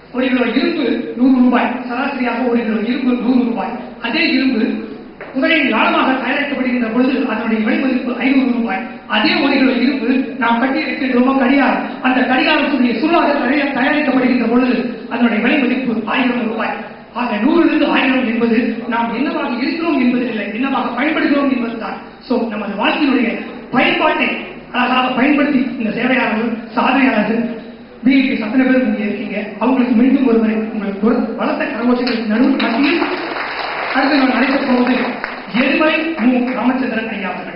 ஒரு கிலோ இரும்பு நூறு ரூபாய் சராசரியாக ஒரு கிலோ இரும்பு நூறு ரூபாய் அதே இரும்பு முதலில் ஆழமாக தயாரிக்கப்படுகின்ற பொழுது அதனுடைய விலை மதிப்பு ஐநூறு ரூபாய் அதே ஒரு கிலோ இரும்பு நாம் கட்டி இருக்கின்றோமோ கடிகாரம் அந்த கடிகாரத்துடைய சுருளாக தயாரி- தயாரிக்கப்படுகின்ற பொழுது அதனுடைய விலை மதிப்பு ஆயிரம் ரூபாய் ஆக நூறிலிருந்து ஆயிரம் என்பது நாம் என்னவாக இருக்கிறோம் என்பது இல்லை என்னவாக பயன்படுகிறோம் என்பதுதான் சோ நமது வாழ்க்கையினுடைய பயன்பாட்டை அழகாக பயன்படுத்தி இந்த சேவையாளர்கள் சாதனையாளர்கள் பிஇபி சத்தனை பேர் இங்கே இருக்கீங்க அவங்களுக்கு மீண்டும் ஒருமுறை உங்களுக்கு ஒரு பலத்த கரகோஷங்களுக்கு நடுவில் மத்தியில் அடுத்து நான் அழைக்கப் போவது எருமை மு ராமச்சந்திரன் ஐயா அவர்கள்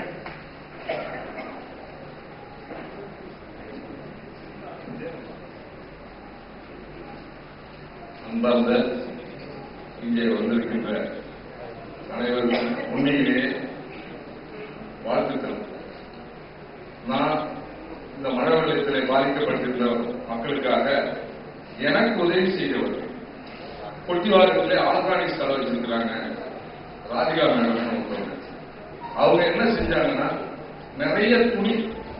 அன்பார்ந்த இங்கே வந்திருக்கின்ற அனைவருக்கும் உண்மையிலே வாழ்த்துக்கள் நான் இந்த மழை வெள்ளத்திலே பாதிக்கப்பட்டிருந்த மக்களுக்காக எனக்கு உதவி செய்தவர் கொட்டிவாரத்திலே ஆர்கானிக்ஸ் கடை வச்சிருக்கிறாங்க ராதிகா மேடம் ஒருத்தவங்க அவங்க என்ன செஞ்சாங்கன்னா நிறைய துணி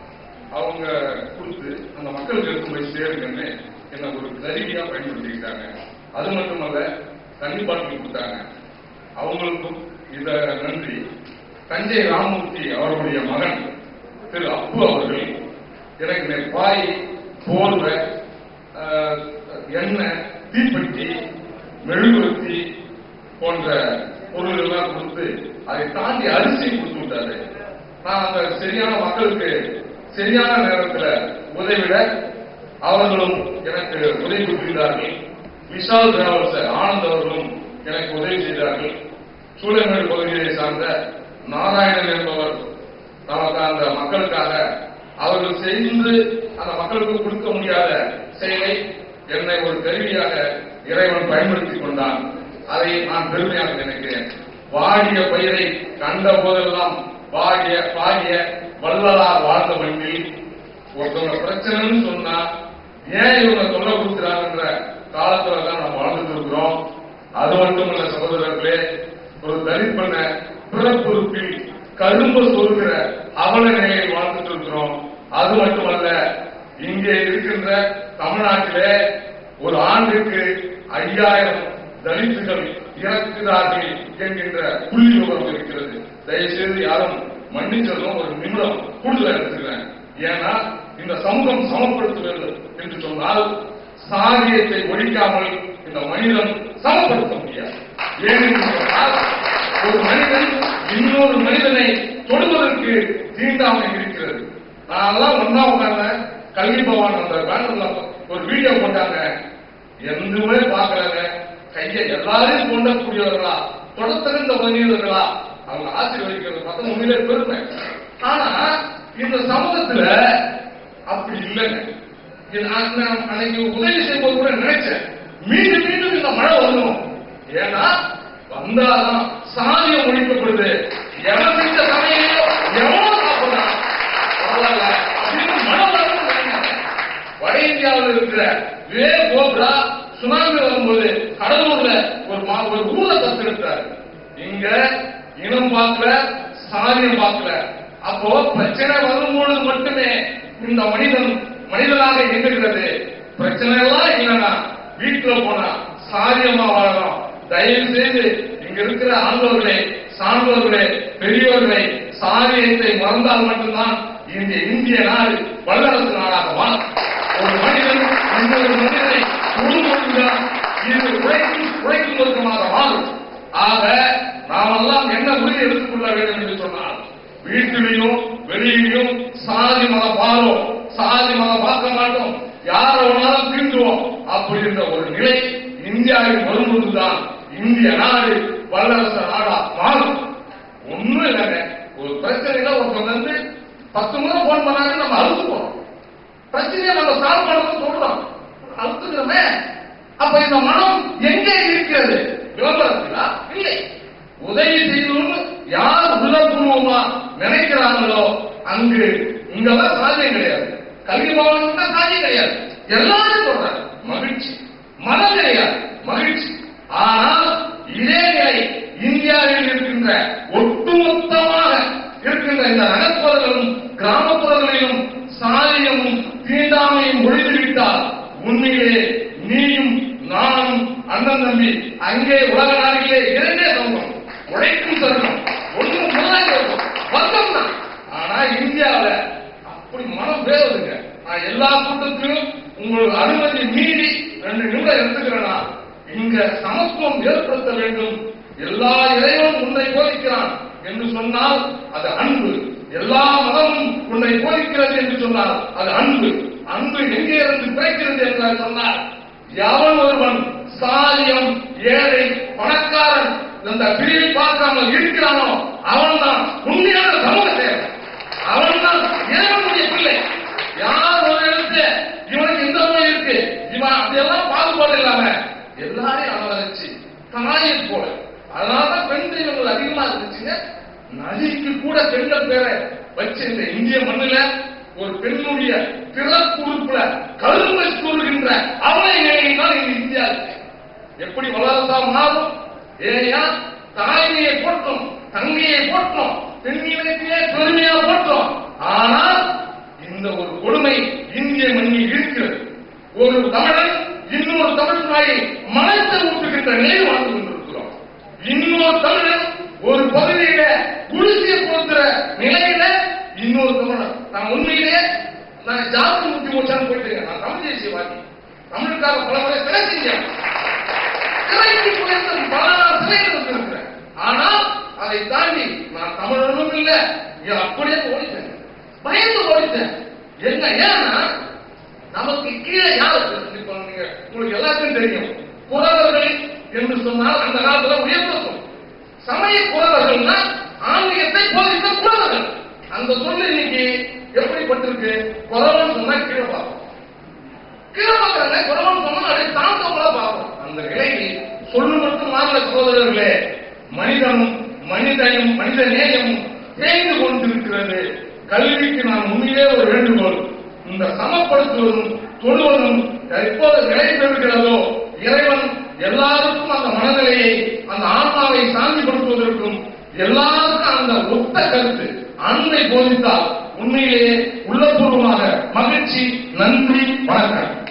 அவங்க கொடுத்து அந்த மக்களுக்கு எடுத்து போய் சேருங்கன்னு என்ன ஒரு கருவியா பயன்படுத்திக்கிட்டாங்க அது மட்டுமல்ல தண்ணி பாட்டில் கொடுத்தாங்க அவங்களுக்கும் இத நன்றி தஞ்சை ராமமூர்த்தி அவர்களுடைய மகன் திரு அப்பு அவர்கள் எனக்கு இந்த பாய் போர்வை ஆஹ், எண்ணெய் தீப்பெட்டி மெழுகுவர்த்தி போன்ற பொருள் எல்லாம் கொடுத்து அதை தாண்டி அரிசி கொடுத்து விட்டாரு நான் அந்த சரியான மக்களுக்கு சரியான நேரத்தில் உதவிட அவர்களும் எனக்கு உதவி புரிந்தார்கள் விஷால் டிராவல்ஸ் ஆனந்த் அவர்களும் எனக்கு உதவி செய்தார்கள் சூழல்மேடு பகுதியை சார்ந்த நாராயணன் என்பவர் நமக்கு அந்த மக்களுக்காக அவர்கள் செய்து அந்த மக்களுக்கு கொடுக்க முடியாத செயலை என்னை ஒரு கருவியாக இறைவன் பயன்படுத்திக் கொண்டான் அதை நான் பெருமையாக நினைக்கிறேன் வாடிய பயிரை கண்ட போதெல்லாம் வாடிய பாடிய வள்ளலார் வாழ்ந்த மண்ணில் ஒருத்தவங்க பிரச்சனைன்னு சொன்னா ஏன் இவங்க தொல்லை கொடுக்கிறாங்கன்ற காலத்துல தான் நம்ம வாழ்ந்துட்டு இருக்கிறோம் அது மட்டுமல்ல சகோதரர்களே ஒரு தலித் பண்ண பிறப்புறுப்பில் கரும்பு சொல்கிற அவல நிலையில் வாழ்ந்துட்டு இருக்கிறோம் அது மட்டுமல்ல இங்கே இருக்கின்ற தமிழ்நாட்டிலே ஒரு ஆண்டுக்கு ஐயாயிரம் தலித்துகள் இறக்கிறார்கள் என்கின்ற புள்ளி விவரம் இருக்கிறது தயவுசெய்து யாரும் மன்னிச்சதும் ஒரு நிமிடம் கூடுதல் எடுத்துக்கிறேன் ஏன்னா இந்த சமூகம் சமப்படுத்துவது என்று சொன்னால் சாதியத்தை ஒழிக்காமல் இந்த மனிதன் சமப்படுத்த முடியாது ஏனென்று சொன்னால் ஒரு மனிதன் இன்னொரு மனிதனை தொடுவதற்கு தீண்டாமை இருக்கிறது நான்லாம் ஒன்னா உட்கார்ந்த கல்வி பவன் அந்த பேனர்ல ஒரு வீடியோ போட்டாங்க எதுவுமே பார்க்கலங்க கையை எல்லாரையும் கொண்டக்கூடியவர்களா தொடர்ந்த மனிதர்களா அவங்க ஆசீர்வதிக்கிறது பார்த்தா உண்மையிலே பெருமை ஆனா இந்த சமூகத்துல அப்படி இல்லைங்க இது நான் நான் அன்னைக்கு உதவி செய்யும்போது கூட நினைச்சேன் மீண்டும் மீண்டும் இந்த மழை வரணும் ஏன்னா வந்தாதான் சாதியம் ஒழிக்கப்படுது எவன் செஞ்ச சமையலையோ எவனோ சாப்பிடுறான் பரவாயில்ல அப்படின்னு மழை வரணும்னு நினைக்கிறேன். வட இந்தியாவில் இருக்கிற வே கோப்ரா சுனாமி வரும்போது கடலூர்ல ஒரு மா- ஒரு ஊரை தத்தெடுத்தாரு இங்க இனம் பார்க்கல சாதியம் பார்க்கல அப்போ பிரச்சனை வரும்பொழுது மட்டுமே இந்த மனிதன் மனிதனாக இயங்குகிறது பிரச்சனை எல்லாம் இல்லைன்னா வீட்டுல போனா சாதியமா வாழலாம் தயவு செய்து இங்க இருக்கிற ஆண்டவர்களே சான்றோர்களே பெரியோர்களே சாதியத்தை மறந்தால் மட்டும்தான் இந்த இந்திய நாடு வல்லரசு நாடாக வாழும் ஒரு மனிதன் இன்னொரு மனிதனை உருவாக்குகிறான் இது உழைக்கும் உழைக்கும் ஒருக்கமாக மாறும் ஆக நாமெல்லாம் என்ன உறுதி எடுத்துக்கொள்ள வேண்டும் என்று சொன்னால் வீட்டிலையும் வெளியிலையும் சாதி மத பாரோம் சாதி மத பார்க்க மாட்டோம் யார வேணாலும் தீண்டுவோம் அப்படின்ற ஒரு நிலை இந்தியாவில் வரும்போதுதான் இந்திய நாடு வல்லரசு நாடா மாறும் ஒண்ணும் இல்லைங்க ஒரு பிரச்சனையில ஒருத்தவங்க வந்து பத்து முறை போன் பண்ணாங்க நம்ம அழுத்து போறோம் பிரச்சனையை நம்ம சால்வ் பண்ணணும் சொல்றோம் அழுத்துக்கிறோமே அப்ப இந்த மனம் எங்கே இருக்கிறது விளம்பரத்திலா இல்லை உதவி செய்யணும்னு யார் உள்ளபூர்வமா நினைக்கிறாங்களோ அங்கு இங்கெல்லாம் சாத்தியம் கிடையாது கல்வி பவனுக்கு தான் சாத்தியம் கிடையாது எல்லாரும் சொல்றாங்க மகிழ்ச்சி மனம் கிடையாது மகிழ்ச்சி ஆனால் இதே நிலை இந்தியாவில் இருக்கின்ற ஒட்டுமொத்தமாக இருக்கின்ற இந்த நகர்ப்புறங்களும் கிராமப்புறங்களிலும் சாதியமும் தீண்டாமையும் ஒழித்துவிட்டால் உண்மையிலே நீயும் அண்ணன் தம்பி அங்கே உலக நாடுகளே இரண்டே சமூகம் உழைக்கும் சர்க்கம் ஒண்ணு முதலாளி வர்க்கம் வர்க்கம் தான் ஆனா இந்தியாவுல அப்படி மனம் வேறுதுங்க நான் எல்லா கூட்டத்திலும் உங்களுக்கு அனுமதி மீறி ரெண்டு நிமிடம் எடுத்துக்கிறேன்னா இங்க சமத்துவம் ஏற்படுத்த வேண்டும் எல்லா இறைவனும் உன்னை போதிக்கிறான் என்று சொன்னால் அது அன்பு எல்லா மதமும் உன்னை போதிக்கிறது என்று சொன்னால் அது அன்பு அன்பு எங்கே இருந்து பிறக்கிறது என்று சொன்னால் எவன் ஒருவன் சாலியம் ஏழை பணக்காரன் இந்த பிரிவை பார்க்காமல் இருக்கிறானோ அவன்தான் உண்மையான சமூக சேவை அவன்தான் இறைவனுடைய பிள்ளை யார் ஒரு எழுத்து இவனுக்கு இந்த நோய் இருக்கு இவன் அப்படியெல்லாம் பாகுபாடு இல்லாம எல்லாரையும் அவரச்சு தாயை போல அதனாலதான் பெண் தெய்வங்கள் அதிகமா இருந்துச்சுங்க நதிக்கு கூட பெண்கள் பேரை வச்சு இந்த இந்திய மண்ணுல ஒரு பெண்ணுடைய பிறப்புறுப்புல கரும்பை கூறுகின்ற அவளை நிலையில்தான் இந்த இந்தியா இருக்கு எப்படி வளர்ந்தா மாறும் ஏயா தாய்மையை போட்டோம் தங்கையை போட்டோம் பெண்ணினத்தையே பெருமையா போட்டோம் ஆனால் இந்த ஒரு கொடுமை இந்திய மண்ணில் இருக்கிறது ஒரு தமிழன் இன்னொரு தமிழ் தாயை மனத்தை ஊட்டுகின்ற நிலை வாழ்ந்து கொண்டிருக்கிறோம் இன்னொரு தமிழன் ஒரு பகுதியில குடிசையை பொறுத்துற நிலையில இன்னொரு தமிழன் நான் உண்மையிலே நான் ஜாதி முத்தி போச்சான்னு போயிட்டு நான் தமிழ் தேசியவாதி தமிழுக்காக பல முறை சிலை செஞ்சேன் சிலைக்கு போயிருந்த பல சிலைகள் வச்சிருக்கிறேன் ஆனா அதை தாண்டி நான் தமிழனும் இல்ல இங்க அப்படியே ஓடிட்டேன் பயந்து ஓடிட்டேன் என்ன ஏன்னா நமக்கு கீழே யார் இருக்கு? இப்ப நீங்க உங்களுக்கு எல்லாருக்கும் தெரியும் புறவர்கள் என்று சொன்னால் அந்த காலத்துல உயர்த்தம் சமய புறவர்கள்னா ஆன்மீகத்தை போதித்த புறவர்கள் அந்த சொல்லு இன்னைக்கு எப்படிப்பட்டிருக்கு புறவன் சொன்னா கீழே பார்ப்போம் கீழே பார்க்கறாங்க புறவன் சொன்னா அதை தாழ்ந்தவங்களா பார்ப்போம் அந்த நிலையில் சொல்லு மட்டும் மாறல சகோதரர்களே மனிதனும் மனிதனும் மனித நேயமும் தேய்ந்து கொண்டிருக்கிறது கல்விக்கு நான் உண்மையிலே ஒரு வேண்டுகோள் இந்த சமப்படுத்துவதும் தொழுவதும் எப்போது நிலை பெறுகிறதோ இறைவன் எல்லாருக்கும் அந்த மனநிலையை அந்த ஆன்மாவை சாந்திப்படுத்துவதற்கும் எல்லாருக்கும் அந்த ஒத்த கருத்து அன்பை போதித்தால் உண்மையிலேயே உள்ளபூர்வமாக மகிழ்ச்சி நன்றி வணக்கம்